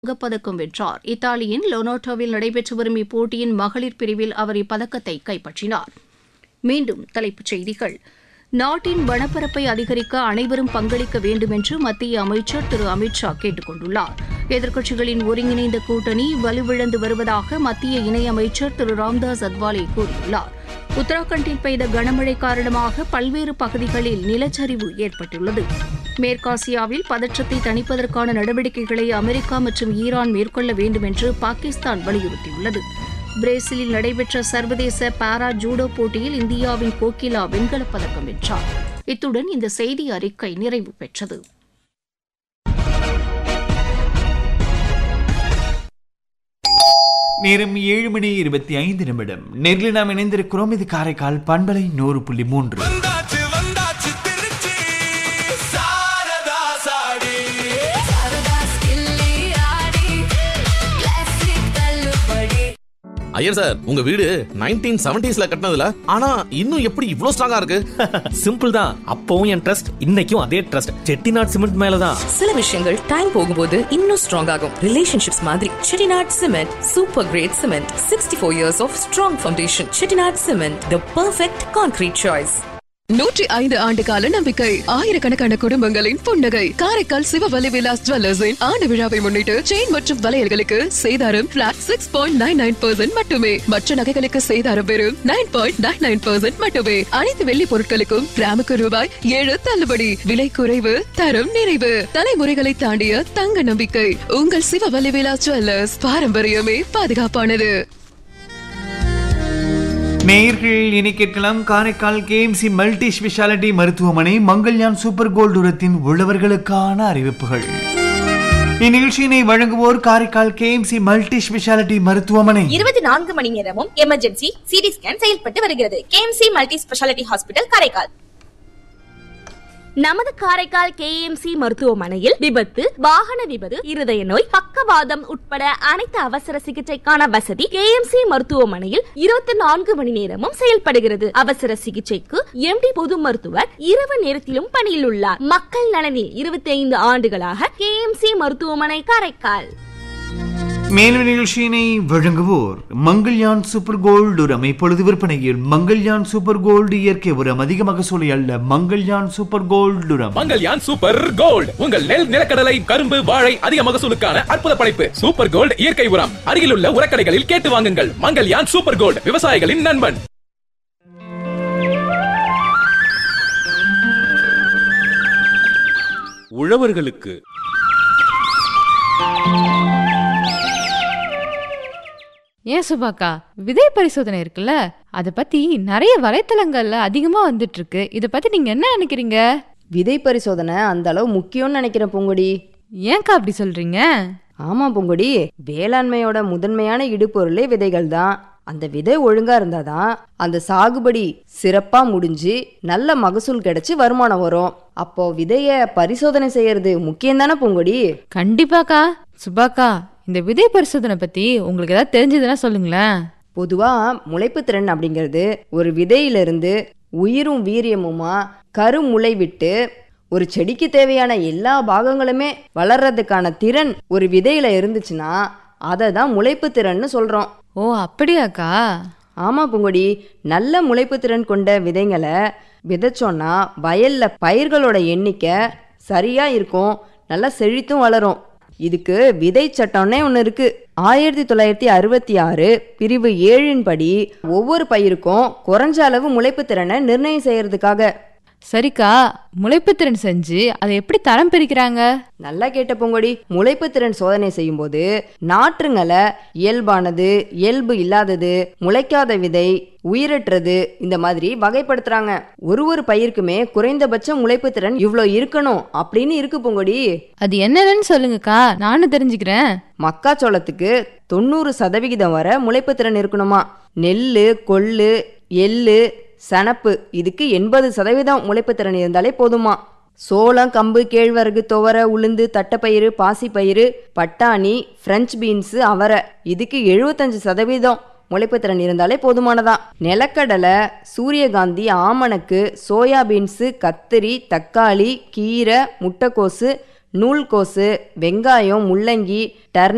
தங்கப்பதக்கம் வென்றார் இத்தாலியின் லொனோட்டோவில் நடைபெற்று வரும் இப்போட்டியின் மகளிர் பிரிவில் அவர் இப்பதக்கத்தை கைப்பற்றினார் மீண்டும் தலைப்புச் செய்திகள் நாட்டின் வனப்பரப்பை அதிகரிக்க அனைவரும் பங்களிக்க வேண்டும் என்று மத்திய அமைச்சர் திரு அமித் ஷா கேட்டுக் கொண்டுள்ளார் எதிர்க்கட்சிகளின் ஒருங்கிணைந்த கூட்டணி வலுவிழந்து வருவதாக மத்திய இணையமைச்சர் திரு ராம்தாஸ் அத்வாலே கூறியுள்ளார் உத்தராகண்டில் பெய்த கனமழை காரணமாக பல்வேறு பகுதிகளில் நிலச்சரிவு ஏற்பட்டுள்ளது மேற்காசியாவில் பதற்றத்தை தணிப்பதற்கான நடவடிக்கைகளை அமெரிக்கா மற்றும் ஈரான் மேற்கொள்ள வேண்டும் என்று பாகிஸ்தான் வலியுறுத்தியுள்ளது பிரேசிலில் நடைபெற்ற சர்வதேச பாரா ஜூடோ போட்டியில் இந்தியாவின் கோகிலா வெண்கலப் பதக்கம் வென்றார் இத்துடன் இந்த செய்தி அறிக்கை நிறைவு பெற்றது நேரம் ஏழு மணி இருபத்தி ஐந்து நிமிடம் நேரில் நாம் இணைந்திருக்கிறோம் இது காரைக்கால் பண்பலை நூறு புள்ளி மூன்று வந்தாச்சு வந்தாச்சு திருச்சி சாரதா சாடி ஐயர் சார் உங்க வீடு நைன்டீன் செவன்டிஸ்ல கட்டினதுல ஆனா இன்னும் எப்படி இவ்ளோ ஸ்ட்ராங்கா இருக்கு சிம்பிள் தான் அப்பவும் என் ட்ரஸ்ட் இன்னைக்கும் அதே ட்ரஸ்ட் செட்டிநாட் சிமெண்ட் மேலதான் சில விஷயங்கள் டைம் போகும்போது இன்னும் ஸ்ட்ராங் ஆகும் ரிலேஷன்ஷிப்ஸ் மாதிரி Chettinad cement super great cement sixty four years of strong foundation Chettinad cement the perfect concrete choice நூற்றி ஐந்து ஆண்டு கால நம்பிக்கை ஆயிரக்கணக்கான குடும்பங்களின் புன்னகை காரைக்கால் சிவவலி விலாஸ் ஜுவல்லர்ஸின் ஆண்டு விழாவை முன்னிட்டு செயின் மற்றும் வளையல்களுக்கு சேதாரம் flat six point nine nine percent மட்டுமே மற்ற நகைகளுக்கு சேதாரம் வெறும் nine point nine nine percent மட்டுமே அனைத்து வெள்ளி பொருட்களுக்கும் கிராமுக்கு ரூபாய் ஏழு தள்ளுபடி விலை குறைவு தரம் நிறைவு தலைமுறைகளை தாண்டிய தங்க நம்பிக்கை உங்கள் சிவவலி விலாஸ் ஜுவல்லர்ஸ் பாரம்பரியமே பாதுகாப்பானது நேயர்கள் இனி கேட்கலாம் காரைக்கால் கேஎம்சி மல்டி ஸ்பெஷாலிட்டி மருத்துவமனை மங்கள்யான் சூப்பர் கோல்டு உரத்தின் உள்ளவர்களுக்கான அறிவிப்புகள் இந்நிகழ்ச்சியினை வழங்குவோர் காரைக்கால் கேஎம்சி மல்டி ஸ்பெஷாலிட்டி மருத்துவமனை இருபத்தி நான்கு மணி நேரமும் எமர்ஜென்சி சிடி ஸ்கேன் செயல்பட்டு வருகிறது KMC multi speciality hospital Karaikal நமது காரைக்கால் கேஎம்சி மருத்துவமனையில் விபத்து வாகன விபத்து இருதய நோய் பக்கவாதம் உட்பட அனைத்து அவசர சிகிச்சைக்கான வசதி கேஎம்சி மருத்துவமனையில் இருபத்தி நான்கு மணி நேரமும் செயல்படுகிறது அவசர சிகிச்சைக்கு எம்டி பொது மருத்துவர் இரவு நேரத்திலும் பணியில் உள்ளார் மக்கள் நலனில் இருபத்தி ஐந்து ஆண்டுகளாக கேஎம்சி மருத்துவமனை காரைக்கால் மேலும் நிகழ்ச்சியினை வழங்குவோர் மங்கள்யான் சூப்பர் கோல்டு உரம் இப்பொழுது விற்பனையில் மங்கள்யான் சூப்பர் கோல்டு இயற்கை உரம் அதிக மகசூலை அல்ல மங்கள்யான் சூப்பர் கோல்டு உரம் மங்கல்யான் சூப்பர் கோல்ட் உங்கள் நெல் நிலக்கடலை கரும்பு வாழை அதிக மகசூலுக்கான அற்புத படைப்பு சூப்பர் கோல்ட் இயற்கை உரம் அருகிலுள்ள உரக்கடைகளில் கேட்டு வாங்குங்கள் மங்கல்யான் சூப்பர் கோல்ட் விவசாயிகளின் நண்பன் உழவர்களுக்கு ஏன் சுபாக்கா விதை பரிசோதனை இருக்குல்ல அத பத்தி நிறைய வலைத்தளங்கள்ல அதிகமா வந்துட்டு இருக்கு இத பத்தி நீங்க என்ன நினைக்கிறீங்க விதை பரிசோதனை அந்த அளவு முக்கியம்னு நினைக்கிறேன் பொங்குடி ஏன்க்கா அப்படி சொல்றீங்க ஆமா பொங்குடி வேளாண்மையோட முதன்மையான இடுபொருளே விதைகள் தான் அந்த விதை ஒழுங்கா இருந்தாதான் அந்த சாகுபடி சிறப்பா முடிஞ்சு நல்ல மகசூல் கிடைச்சு வருமானம் வரும் அப்போ விதைய பரிசோதனை செய்யறது முக்கியம் தானே பொங்குடி கண்டிப்பாக்கா சுபாக்கா இந்த விதை பரிசோதனை பத்தி உங்களுக்கு ஏதாவது தெரிஞ்சதுன்னா சொல்லுங்களேன் பொதுவா முளைப்பு திறன் அப்படிங்கிறது ஒரு விதையிலிருந்து உயிரும் வீரியமுமா கருமுளை விட்டு ஒரு செடிக்கு தேவையான எல்லா பாகங்களுமே வளர்றதுக்கான திறன் ஒரு விதையில இருந்துச்சுன்னா அதை தான் முளைப்பு திறன்னு சொல்றோம் ஓ அப்படியாக்கா ஆமா பூங்கொடி நல்ல முளைப்பு திறன் கொண்ட விதைங்களை விதைச்சோன்னா வயல்ல பயிர்களோட எண்ணிக்கை சரியா இருக்கும் நல்லா செழித்தும் வளரும் இதுக்கு விதை சட்டம்னே ஒன்று இருக்கு ஆயிரத்தி தொள்ளாயிரத்தி அறுபத்தி ஆறு பிரிவு ஏழின் படி ஒவ்வொரு பயிருக்கும் குறைஞ்ச அளவு முளைப்பு திறனை நிர்ணயம் செய்யறதுக்காக சரிக்கா முளைப்புத்திறன் செஞ்சு அதை எப்படி தரம் பிரிக்கிறாங்க நல்லா கேட்ட பொங்கொடி முளைப்பு திறன் சோதனை செய்யும்போது நாற்றுங்களை இயல்பானது இயல்பு இல்லாதது முளைக்காத விதை உயிரற்றது இந்த மாதிரி வகைப்படுத்துறாங்க ஒரு ஒரு பயிருக்குமே குறைந்தபட்ச முளைப்பு திறன் இவ்வளோ இருக்கணும் அப்படின்னு இருக்கு பொங்கொடி அது என்னன்னு சொல்லுங்கக்கா நானும் தெரிஞ்சுக்கிறேன் மக்காச்சோளத்துக்கு தொண்ணூறு சதவிகிதம் வரை முளைப்பு திறன் இருக்கணுமா நெல்லு கொள்ளு எள்ளு சணப்பு இதுக்கு எண்பது சதவீதம் முளைப்பு திறன் இருந்தாலே போதுமா சோளம் கம்பு கேழ்வரகு துவர உளுந்து தட்டைப்பயிறு பாசிப்பயிறு பட்டாணி ஃப்ரெஞ்ச் பீன்ஸு அவரை இதுக்கு எழுபத்தஞ்சு சதவீதம் முளைப்புத்திறன் இருந்தாலே போதுமானதான் நிலக்கடலை சூரியகாந்தி ஆமணக்கு சோயா பீன்ஸு கத்திரி தக்காளி கீரை முட்டைக்கோசு நூல்கோசு வெங்காயம் முள்ளங்கி டர்னி